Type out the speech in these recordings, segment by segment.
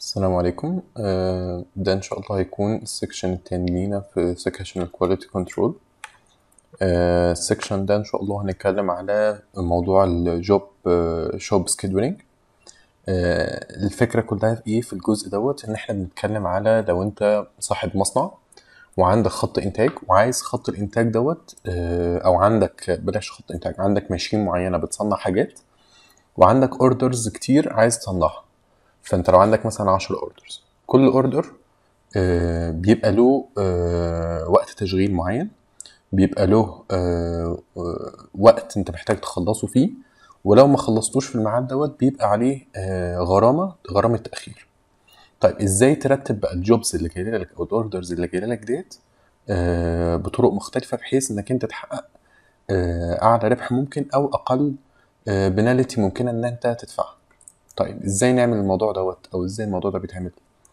السلام عليكم آه، ده إن شاء الله هيكون السكشن التاني لينا في سكشن الكواليتي كنترول السكشن ده إن شاء الله هنتكلم على موضوع الجوب شوب سكيدولينج الفكرة كلها في إيه في الجزء دوت إن إحنا بنتكلم على لو أنت صاحب مصنع وعندك خط إنتاج وعايز خط الإنتاج دوت آه، أو عندك بلاش خط إنتاج عندك ماشين معينة بتصنع حاجات وعندك اوردرز كتير عايز تصنعها فانت لو عندك مثلا 10 اوردرز كل اوردر بيبقى له آه، وقت تشغيل معين بيبقى له آه، آه، وقت انت محتاج تخلصه فيه ولو ما خلصتوش في الميعاد دوت بيبقى عليه آه، غرامة غرامة تأخير طيب ازاي ترتب بقى الجوبز اللي جايه لك او الاوردرز اللي جايه لك ديت آه، بطرق مختلفة بحيث انك انت تحقق آه، اعلى ربح ممكن او اقل بنالتي ممكنة ان انت تدفعها طيب ازاي نعمل الموضوع دوت او ازاي الموضوع ده بيتعمل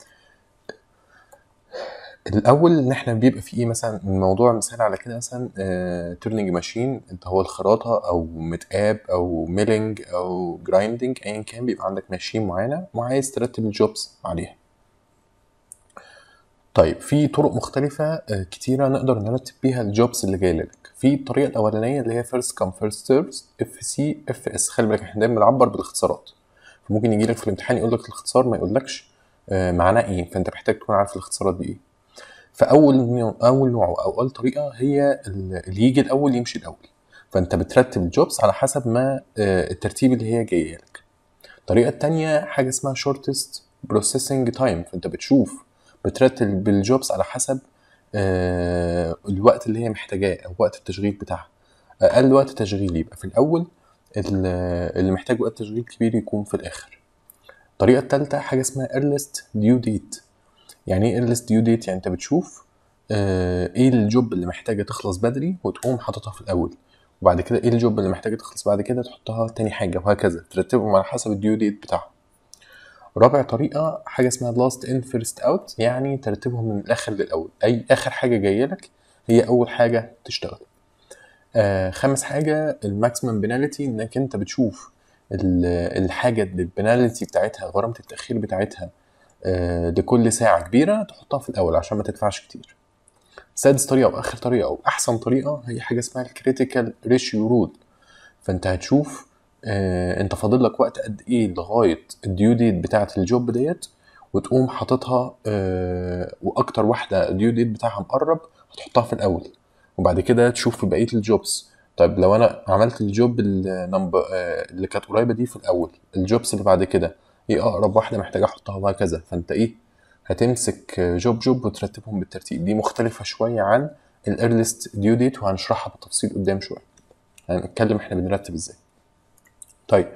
الاول ان احنا بيبقى في ايه مثلا الموضوع مثال على كده مثلا تورنينج ماشين انت هو الخراطه او متقاب او ميلينج او جرايندنج ايا كان بيبقى عندك ماشين معينه وعايز ترتب الجوبز عليها طيب في طرق مختلفة آه، كتيرة نقدر نرتب بيها الجوبز اللي جاية لك في الطريقة الأولانية اللي هي first come first served اف سي اف اس خلي بالك احنا دايما بنعبر بالاختصارات فممكن يجي لك في الامتحان يقول لك الاختصار ما يقولكش آه، معناه ايه فانت محتاج تكون عارف الاختصارات دي ايه فاول نوع اول نوع او اول طريقه هي اللي يجي الاول يمشي الاول فانت بترتب الجوبز على حسب ما آه، الترتيب اللي هي جايه لك الطريقه التانية حاجه اسمها shortest processing time فانت بتشوف بترتب بالجوبز على حسب آه، الوقت اللي هي محتاجاه او وقت التشغيل بتاعها اقل وقت تشغيل يبقى في الاول ال- اللي محتاج وقت تشغيل كبير يكون في الاخر الطريقه الثالثه حاجه اسمها earliest due date يعني ايه earliest due date يعني انت بتشوف آه، ايه الجوب اللي محتاجه تخلص بدري وتقوم حاططها في الاول وبعد كده ايه الجوب اللي محتاجه تخلص بعد كده تحطها تاني حاجه وهكذا ترتبهم على حسب الديو ديت بتاعهم رابع طريقه حاجه اسمها last in first out يعني ترتبهم من الاخر للاول اي اخر حاجه جايه لك هي اول حاجه تشتغل آه خامس حاجة الماكسيمم بنالتي انك انت بتشوف ال- الحاجة اللي البنالتي بتاعتها غرامة التأخير بتاعتها آه لكل ساعة كبيرة تحطها في الأول عشان ما تدفعش كتير سادس طريقة وآخر طريقة وأحسن طريقة هي حاجة اسمها الكريتيكال ريشيو رول فأنت هتشوف آه أنت فاضل لك وقت قد إيه لغاية الديو ديت بتاعة الجوب ديت وتقوم حاططها آه وأكتر واحدة الديو ديت بتاعها مقرب هتحطها في الأول وبعد كده تشوف في بقيه الجوبز طيب لو انا عملت الجوب النمبر اللي كانت قريبه دي في الاول الجوبز اللي بعد كده ايه اقرب واحده محتاج احطها وهكذا فانت ايه هتمسك جوب جوب وترتبهم بالترتيب دي مختلفه شويه عن الايرليست ديو ديت وهنشرحها بالتفصيل قدام شويه هنتكلم احنا بنرتب ازاي طيب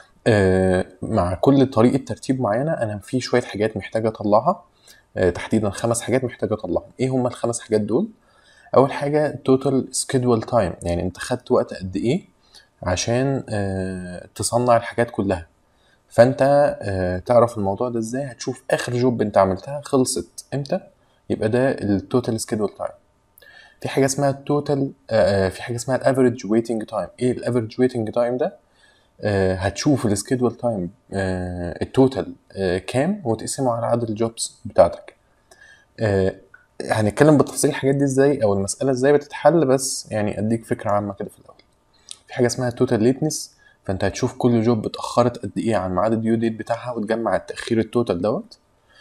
آه مع كل طريقه ترتيب معينه انا في شويه حاجات محتاج اطلعها آه تحديدا خمس حاجات محتاج اطلعهم ايه هم الخمس حاجات دول اول حاجه توتال سكيدول تايم يعني انت خدت وقت قد ايه عشان آه، تصنع الحاجات كلها فانت آه، تعرف الموضوع ده ازاي هتشوف اخر جوب انت عملتها خلصت امتى يبقى ده التوتال سكيدول تايم في حاجه اسمها التوتال في حاجه اسمها الافريج ويتنج تايم ايه الافريج ويتنج تايم ده آه، هتشوف السكيدول تايم التوتال آه، كام وتقسمه على عدد الجوبز بتاعتك آه، هنتكلم بالتفصيل الحاجات دي ازاي او المساله ازاي بتتحل بس يعني اديك فكره عامه كده في الاول في حاجه اسمها توتال ليتنس فانت هتشوف كل جوب اتاخرت قد ايه عن ميعاد الديو ديت بتاعها وتجمع التاخير التوتال دوت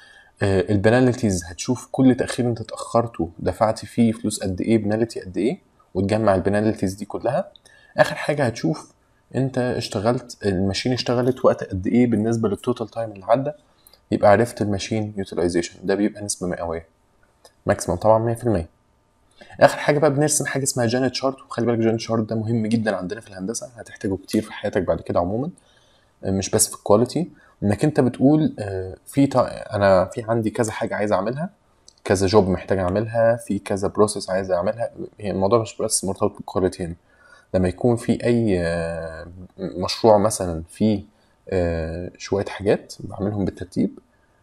البناليتيز هتشوف كل تاخير انت اتاخرته دفعت فيه فلوس قد ايه بناليتي قد ايه وتجمع البناليتيز دي كلها اخر حاجه هتشوف انت اشتغلت الماشين اشتغلت وقت قد ايه بالنسبه للتوتال تايم اللي عدى يبقى عرفت الماشين يوتيلايزيشن ده بيبقى نسبه مئويه ماكسيمم طبعا 100% اخر حاجه بقى بنرسم حاجه اسمها جانت شارت وخلي بالك جانت شارت ده مهم جدا عندنا في الهندسه هتحتاجه كتير في حياتك بعد كده عموما آه، مش بس في الكواليتي انك انت بتقول آه، في تا... انا في عندي كذا حاجه عايز اعملها كذا جوب محتاج اعملها في كذا بروسيس عايز اعملها هي الموضوع مش بس مرتبط بالكواليتي هنا لما يكون في اي آه، مشروع مثلا فيه آه، شويه حاجات بعملهم بالترتيب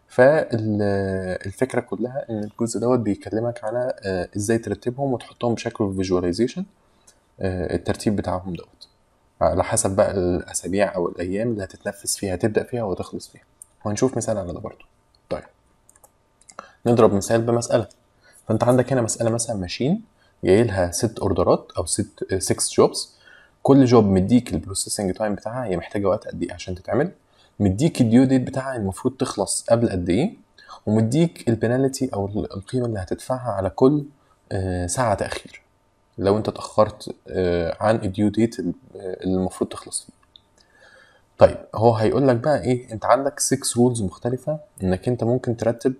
فالفكره كلها ان الجزء دوت بيكلمك على آه، ازاي ترتبهم وتحطهم بشكل فيجواليزيشن الترتيب بتاعهم دوت على حسب بقى الاسابيع او الايام اللي هتتنفذ فيها تبدا فيها وتخلص فيها وهنشوف مثال على ده برضه طيب نضرب مثال بمساله فانت عندك هنا مساله مثلا ماشين جاي لها ست اوردرات او ست 6 جوبز كل جوب مديك البروسيسنج تايم بتاعها هي محتاجه وقت قد ايه عشان تتعمل مديك الديو ديت بتاعها المفروض تخلص قبل قد ايه ومديك البنالتي او القيمه اللي هتدفعها على كل آه، ساعه تاخير لو انت اتاخرت آه، عن الديو ديت اللي المفروض تخلص فيه طيب هو هيقول لك بقى ايه انت عندك 6 رولز مختلفه انك انت ممكن ترتب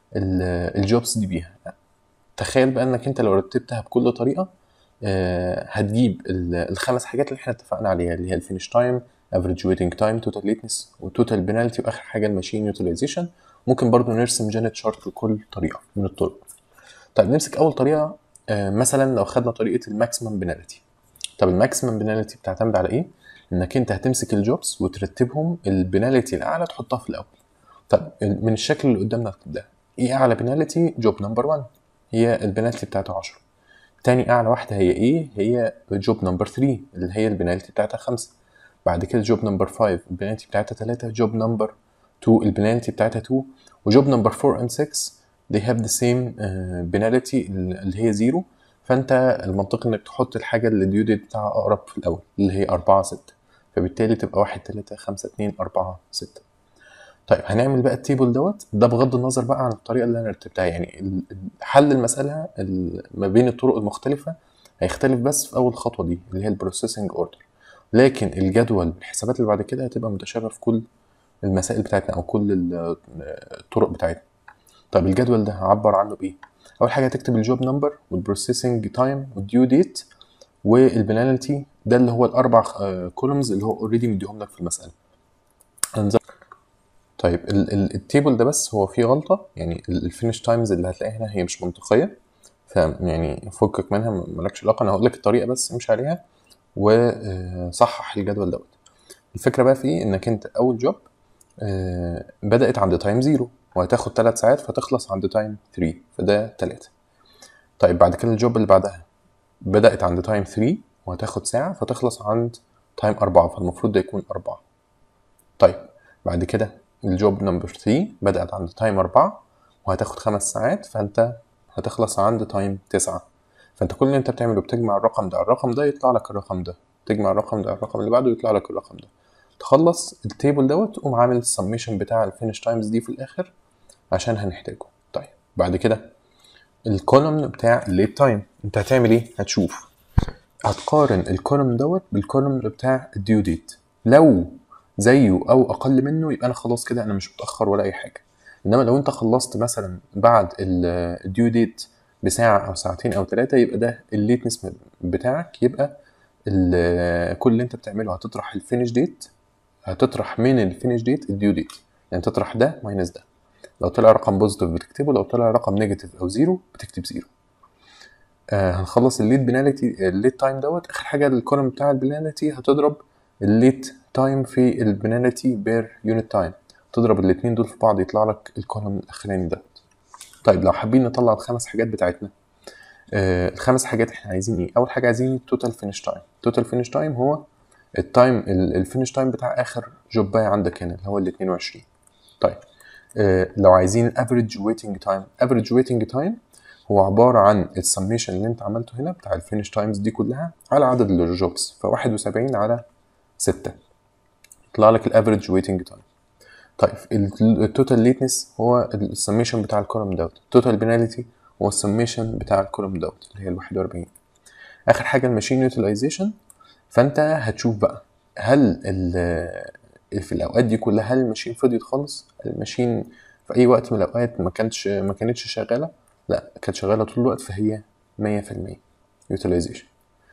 الجوبس دي بيها تخيل بقى انك انت لو رتبتها بكل طريقه آه، هتجيب ال- الخمس حاجات اللي احنا اتفقنا عليها اللي هي الفينش تايم افريج ويتنج تايم توتال ليتنس وتوتال بنالتي واخر حاجه الماشين يوتيلايزيشن ممكن برضو نرسم جانت شارت لكل طريقه من الطرق طيب نمسك اول طريقه آه، مثلا لو خدنا طريقه الماكسيمم بنالتي طب الماكسيمم بنالتي بتعتمد على ايه انك انت هتمسك الجوبس وترتبهم البنالتي الاعلى تحطها في الاول طيب من الشكل اللي قدامنا ده ايه اعلى بنالتي جوب نمبر 1 هي البنالتي بتاعته 10 تاني اعلى واحده هي ايه هي جوب نمبر 3 اللي هي البنالتي بتاعتها 5 بعد كده جوب نمبر 5 البنالتي بتاعتها 3 جوب نمبر 2 البنالتي بتاعتها 2 وجوب نمبر 4 and 6 they have the same uh, penalty اللي هي 0 فانت المنطقي انك تحط الحاجه اللي الديو ديت بتاعها اقرب في الاول اللي هي 4 6 فبالتالي تبقى 1 3 5 2 4 6 طيب هنعمل بقى التيبل دوت ده بغض النظر بقى عن الطريقه اللي انا رتبتها يعني ال- ال- حل المساله ال- ما بين الطرق المختلفه هيختلف بس في اول خطوه دي اللي هي البروسيسنج اوردر لكن الجدول الحسابات اللي بعد كده هتبقى متشابهه في كل المسائل بتاعتنا او كل ال- الطرق بتاعتنا طيب الجدول ده هعبر عنه بايه اول حاجه هتكتب الجوب نمبر والبروسيسنج تايم والديو ديت والبنالتي ده اللي هو الاربع كولومز اللي هو اوريدي مديهم لك في المساله هنزل طيب ال- ال- التيبل ده بس هو فيه غلطة يعني الفينش تايمز اللي هتلاقيها هنا هي مش منطقية فيعني فكك منها مالكش علاقة أنا هقول لك الطريقة بس امشي عليها وصحح الجدول دوت الفكرة بقى في إيه إنك أنت أول جوب آه، بدأت عند تايم زيرو وهتاخد تلات ساعات فتخلص عند تايم 3 فده تلاتة طيب بعد كده الجوب اللي بعدها بدأت عند تايم 3 وهتاخد ساعة فتخلص عند تايم أربعة فالمفروض ده يكون أربعة طيب بعد كده الجوب نمبر 3 بدأت عند تايم أربعة وهتاخد خمس ساعات فأنت هتخلص عند تايم تسعة فأنت كل اللي أنت بتعمله بتجمع الرقم ده على الرقم ده يطلع لك الرقم ده تجمع الرقم ده على الرقم اللي بعده يطلع لك الرقم ده تخلص التيبل دوت تقوم عامل السميشن بتاع الفينش تايمز دي في الآخر عشان هنحتاجه طيب بعد كده الكولوم بتاع الليت تايم انت هتعمل ايه هتشوف هتقارن الكولوم دوت بالكولوم بتاع الديو ديت لو زيه او اقل منه يبقى انا خلاص كده انا مش متاخر ولا اي حاجه انما لو انت خلصت مثلا بعد الديو ديت بساعه او ساعتين او ثلاثه يبقى ده الليتنس بتاعك يبقى ال- كل اللي انت بتعمله هتطرح الفينش ديت هتطرح من الفينش ديت الديو ديت يعني تطرح ده ماينس ده لو طلع رقم بوزيتيف بتكتبه لو طلع رقم نيجاتيف او زيرو بتكتب زيرو آه هنخلص الليت بنالتي الليت تايم دوت اخر حاجه الكولوم بتاع البنالتي هتضرب الليت تايم في البنالتي بير يونت تايم تضرب الاتنين دول في بعض يطلع لك الكولوم الاخراني دوت طيب لو حابين نطلع الخمس حاجات بتاعتنا آه الخمس حاجات احنا عايزين ايه اول حاجه عايزين التوتال فينش تايم التوتال فينش تايم هو التايم الفينش تايم بتاع اخر جوبايه عندك هنا اللي هو ال 22 طيب آه لو عايزين الافريج ويتنج تايم افريج ويتنج تايم هو عباره عن السميشن اللي انت عملته هنا بتاع الفينش تايمز دي كلها على عدد الجوبز ف 71 على 6 يطلع لك الافريج ويتنج تايم طيب التوتال ليتنس هو السميشن بتاع الكولوم دوت التوتال بناليتي هو السميشن بتاع الكولوم دوت اللي هي ال 41 اخر حاجه الماشين يوتيلايزيشن فانت هتشوف بقى هل ال- في الاوقات دي كلها هل الماشين فضيت خالص الماشين في اي وقت من الاوقات ما كانتش ما كانتش شغاله لا كانت شغاله طول الوقت فهي 100% يوتيلايزيشن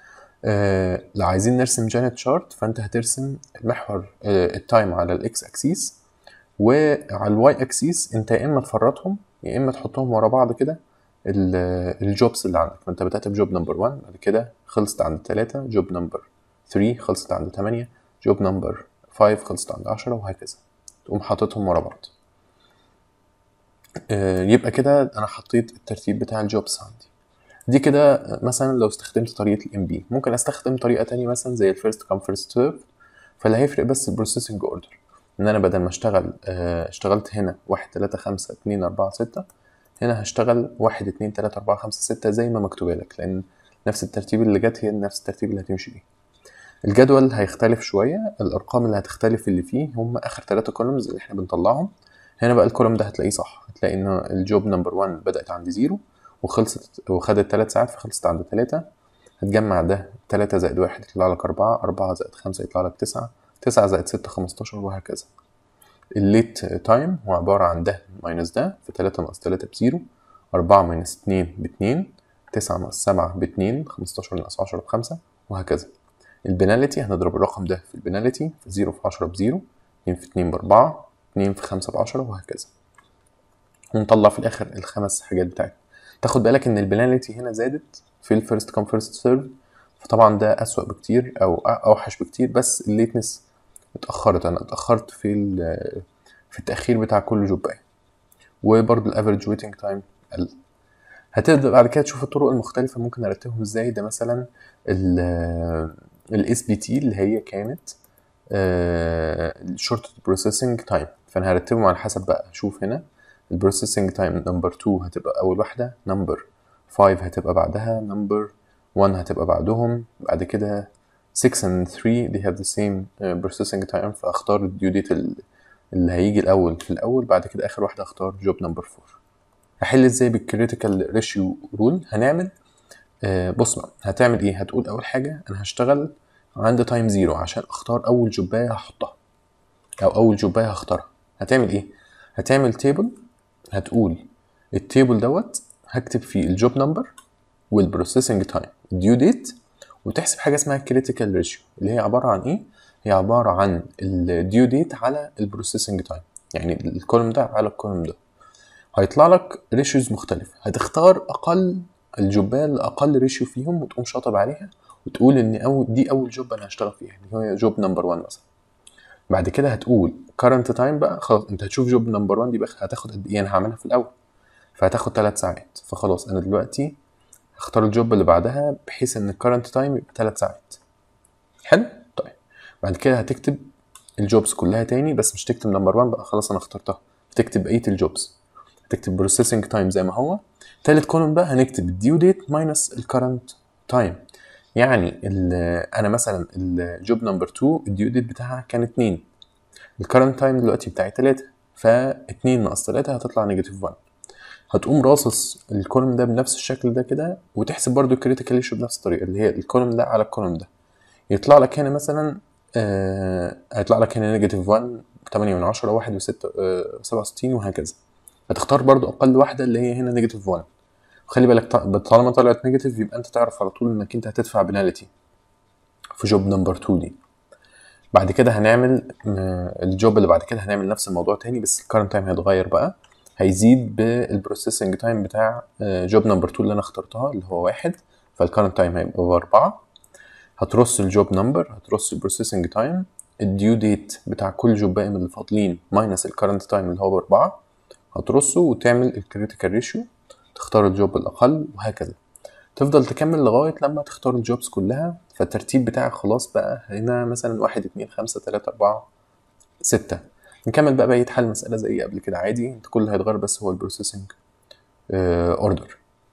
آه لو عايزين نرسم جانت شارت فانت هترسم محور آه التايم على الاكس اكسيس وعلى الواي اكسيس انت يا اما تفرطهم يا اما تحطهم ورا بعض كده ال- الجوبس اللي عندك فانت بدات بجوب نمبر 1 بعد كده خلصت عند 3 جوب نمبر 3 خلصت عند 8 جوب نمبر 5 خلصت عند 10 وهكذا تقوم حاططهم ورا بعض آه، يبقى كده انا حطيت الترتيب بتاع الجوبس عندي دي كده مثلا لو استخدمت طريقه الام بي ممكن استخدم طريقه تانية مثلا زي الفيرست كام فيرست سيرف فاللي هيفرق بس البروسيسنج اوردر ان انا بدل ما اشتغل آه، اشتغلت هنا واحد تلاتة خمسة اتنين اربعة ستة هنا هشتغل واحد اتنين تلاتة اربعة خمسة ستة زي ما مكتوبة لك لان نفس الترتيب اللي جت هي نفس الترتيب اللي هتمشي بيه الجدول هيختلف شوية الأرقام اللي هتختلف اللي فيه هم آخر تلاتة كولومز اللي احنا بنطلعهم هنا بقى الكولوم ده هتلاقيه صح هتلاقي إن الجوب نمبر 1 بدأت عند زيرو وخلصت وخدت تلات ساعات فخلصت عند تلاتة هتجمع ده تلاتة زائد واحد يطلع لك أربعة أربعة زائد خمسة يطلع لك تسعة تسعة زائد ستة خمستاشر وهكذا الليت تايم هو عبارة عن ده ماينس ده في تلاتة ناقص تلاتة بزيرو أربعة ماينس اتنين باتنين تسعة ناقص سبعة باتنين خمستاشر ناقص عشرة بخمسة وهكذا البنالتي هنضرب الرقم ده في البنالتي في زيرو في عشرة بزيرو اتنين في اتنين بأربعة اتنين في خمسة بعشرة وهكذا ونطلع في الآخر الخمس حاجات بتاعتنا تاخد بالك إن البنالتي هنا زادت في الفيرست كوم فيرست سيرف فطبعا ده أسوأ بكتير أو أوحش بكتير بس الليتنس اتأخرت أنا اتأخرت في ال- في التأخير بتاع كل جوباية وبرضه الافريج ويتنج تايم قل هتبدأ بعد كده تشوف الطرق المختلفة ممكن أرتبهم ازاي ده مثلا الاس بي تي اللي هي كانت الشورت بروسيسنج تايم فانا هرتبهم على حسب بقى شوف هنا البروسيسنج تايم نمبر 2 هتبقى اول واحده نمبر 5 هتبقى بعدها نمبر 1 هتبقى بعدهم بعد كده 6 and 3 they have the same uh, processing time فاختار الديو ديت اللي هيجي الاول في الاول بعد كده اخر واحده اختار جوب نمبر 4 هحل ازاي بالكريتيكال ريشيو رول هنعمل آه بص بقى هتعمل ايه هتقول اول حاجه انا هشتغل عند تايم زيرو عشان اختار اول جوبايه هحطها او اول جوبايه هختارها هتعمل ايه هتعمل تيبل هتقول التيبل دوت هكتب فيه الجوب نمبر والبروسيسنج تايم الديو ديت وتحسب حاجه اسمها كريتيكال ريشيو اللي هي عباره عن ايه هي عباره عن الديو ديت على البروسيسنج تايم يعني الكولوم ده على الكولوم ده هيطلع لك ريشيوز مختلفه هتختار اقل الجوبايه اللي اقل ريشيو فيهم وتقوم شاطب عليها وتقول ان أول دي اول جوب انا هشتغل فيها اللي هي جوب نمبر 1 مثلا بعد كده هتقول current تايم بقى خلاص انت هتشوف جوب نمبر 1 دي بقى هتاخد قد ايه انا هعملها في الاول فهتاخد 3 ساعات فخلاص انا دلوقتي هختار الجوب اللي بعدها بحيث ان الكرنت تايم يبقى 3 ساعات حلو طيب بعد كده هتكتب الجوبز كلها تاني بس مش تكتب نمبر 1 بقى خلاص انا اخترتها هتكتب بقيه الجوبز هتكتب بروسيسنج تايم زي ما هو تالت كولوم بقى هنكتب الديو ديت ماينس الكرنت تايم يعني انا مثلا الجوب نمبر 2 الديو ديت بتاعها كان 2 الكرنت تايم دلوقتي بتاعي 3 ف 2 ناقص 3 هتطلع نيجاتيف 1 هتقوم راصص الكولوم ده بنفس الشكل ده كده وتحسب برضو الكريتيكال ايشو بنفس الطريقه اللي هي الكولوم ده على الكولوم ده يطلع لك هنا مثلا آه هيطلع لك هنا نيجاتيف 1 8 من 10 1 و 6 آه 67 وهكذا هتختار برضو اقل واحده اللي هي هنا نيجاتيف 1 وخلي بالك طالما طلعت نيجاتيف يبقى انت تعرف على طول انك انت هتدفع بنالتي في جوب نمبر 2 دي بعد كده هنعمل الجوب اللي بعد كده هنعمل نفس الموضوع تاني بس الكارنت تايم هيتغير بقى هيزيد بالبروسيسنج تايم بتاع جوب نمبر 2 اللي انا اخترتها اللي هو واحد فالكارنت تايم هيبقى بأربعة هترص الجوب نمبر هترص البروسيسنج تايم الديو ديت بتاع كل جوبايه من اللي فاضلين ماينس الكارنت تايم اللي هو بأربعة هترصه وتعمل الكريتيكال ريشيو تختار الجوب الأقل وهكذا تفضل تكمل لغاية لما تختار الجوبز كلها فالترتيب بتاعك خلاص بقى هنا مثلا واحد اتنين خمسة تلاتة أربعة ستة نكمل بقى بقية حل المسألة زي قبل كده عادي انت كل اللي هيتغير بس هو البروسيسنج اوردر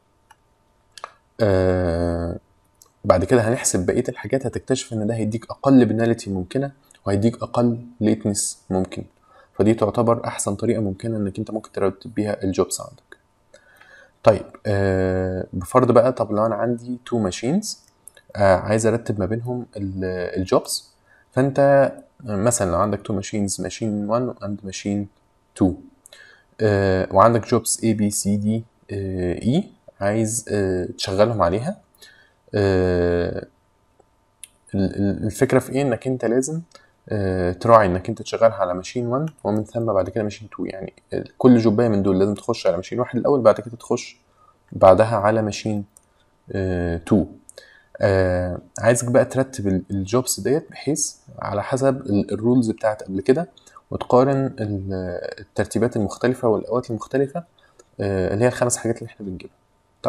آه بعد كده هنحسب بقية الحاجات هتكتشف ان ده هيديك أقل بنالتي ممكنة وهيديك أقل ليتنس ممكن فدي تعتبر أحسن طريقة ممكنة انك انت ممكن ترتب بيها الجوبز عندك طيب آه بفرض بقى طب لو انا عندي تو ماشينز آه عايز ارتب ما بينهم الجوبز فانت مثلا لو عندك تو ماشينز ماشين 1 اند ماشين 2 آه وعندك جوبز A B C D آه E عايز آه تشغلهم عليها آه الفكره في ايه انك انت لازم آه تراعي انك انت تشغلها على ماشين 1 ومن ثم بعد كده ماشين 2 يعني كل جوبايه من دول لازم تخش على ماشين واحد الاول بعد كده تخش بعدها على ماشين 2 آه عايزك بقى ترتب الجوبس ديت بحيث على حسب الرولز بتاعت قبل كده وتقارن الترتيبات المختلفة والأوقات المختلفة آه اللي هي الخمس حاجات اللي احنا بنجيبها طيب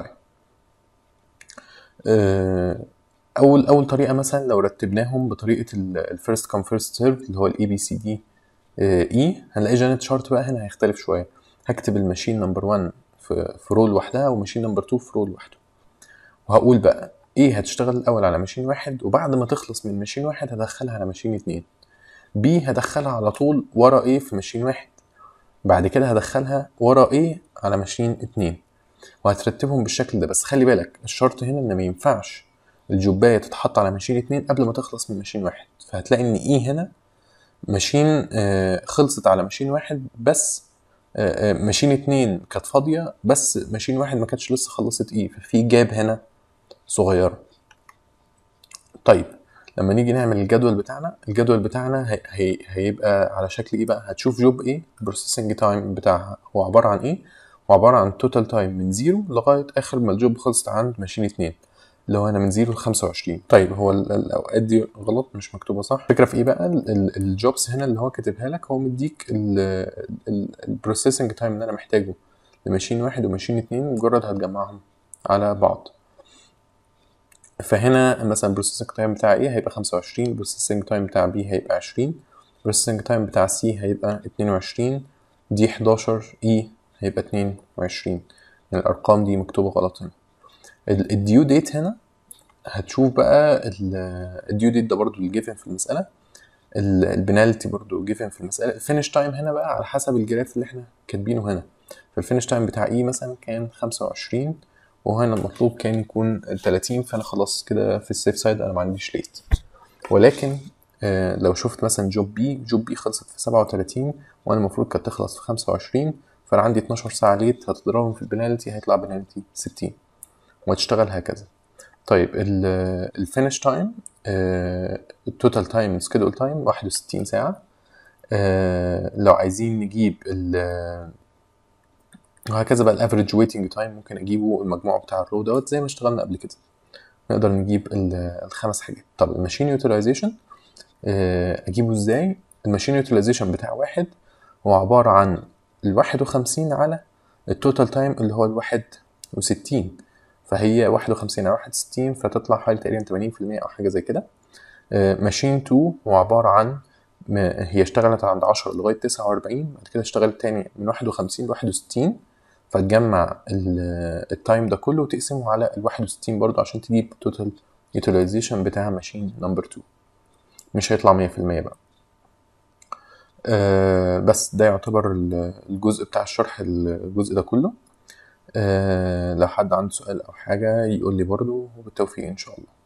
آه أول أول طريقة مثلا لو رتبناهم بطريقة الفيرست كوم فيرست سيرف اللي هو الاي بي سي دي اي هنلاقي جانت شارت بقى هنا هيختلف شويه هكتب الماشين نمبر 1 في في رول لوحدها وماشين نمبر 2 في رول لوحده وهقول بقى ايه هتشتغل الاول على ماشين واحد وبعد ما تخلص من ماشين واحد هدخلها على ماشين اتنين بي هدخلها على طول ورا ايه في ماشين واحد بعد كده هدخلها ورا ايه على ماشين اتنين وهترتبهم بالشكل ده بس خلي بالك الشرط هنا ان ما ينفعش الجوبايه تتحط على ماشين اتنين قبل ما تخلص من ماشين واحد فهتلاقي ان ايه هنا ماشين آه، خلصت على ماشين واحد بس آه، آه، ماشين اتنين كانت فاضيه بس ماشين واحد ما كانتش لسه خلصت ايه ففي جاب هنا صغيره طيب لما نيجي نعمل الجدول بتاعنا الجدول بتاعنا هي هي هيبقى على شكل ايه بقى هتشوف جوب ايه البروسيسنج تايم بتاعها هو عباره عن ايه هو عباره عن توتال تايم من زيرو لغايه اخر ما الجوب خلصت عند ماشين اتنين اللي هو هنا من زيرو ل 25 طيب هو ال- الاوقات دي غلط مش مكتوبه صح الفكره في ايه بقى الجوبس هنا اللي هو كاتبها لك هو مديك البروسيسنج تايم اللي انا محتاجه لماشين واحد وماشين اتنين مجرد هتجمعهم على بعض فهنا مثلا البروسيسنج تايم بتاع ايه هيبقى 25 البروسيسنج تايم بتاع بي هيبقى 20 البروسيسنج تايم بتاع سي هيبقى 22 دي 11 اي هيبقى 22 يعني الارقام دي مكتوبه غلط هنا الديو ديت هنا هتشوف بقى الديو ديت ده برضو الجيفن في المساله البنالتي برضو جيفن في المساله الفينش تايم هنا بقى على حسب الجراف اللي احنا كاتبينه هنا فالفينش تايم بتاع اي مثلا كان 25 وهنا المطلوب كان يكون 30 فانا خلاص كده في السيف سايد انا ما عنديش ليت ولكن آه، لو شفت مثلا جوب بي جوب بي خلصت في 37 وانا المفروض كانت تخلص في 25 فانا عندي 12 ساعه ليت هتضربهم في البنالتي هيطلع بنالتي 60 وهتشتغل هكذا طيب الفينش تايم التوتال تايم سكيدول تايم 61 ساعه آه، لو عايزين نجيب ال وهكذا بقى الافريج ويتنج تايم ممكن اجيبه المجموع بتاع الرو دوت زي ما اشتغلنا قبل كده نقدر نجيب ال- الخمس حاجات طب الماشين يوتيلايزيشن اجيبه ازاي الماشين يوتيلايزيشن بتاع واحد هو عبارة عن الواحد وخمسين على التوتال تايم اللي هو الواحد وستين فهي واحد وخمسين على واحد وستين فتطلع حوالي تقريبا تمانين في المية أو حاجة زي كده ماشين تو هو عبارة عن ما هي اشتغلت عند عشرة لغاية تسعة وأربعين بعد كده اشتغلت تاني من واحد وخمسين لواحد وستين فتجمع ال- التايم ده كله وتقسمه على ال 61 برضو عشان تجيب توتال يوتيلايزيشن بتاع ماشين نمبر 2 مش هيطلع 100% بقى آه بس ده يعتبر ال- الجزء بتاع الشرح الجزء ده كله آه لو حد عنده سؤال او حاجة يقول لي برضو وبالتوفيق ان شاء الله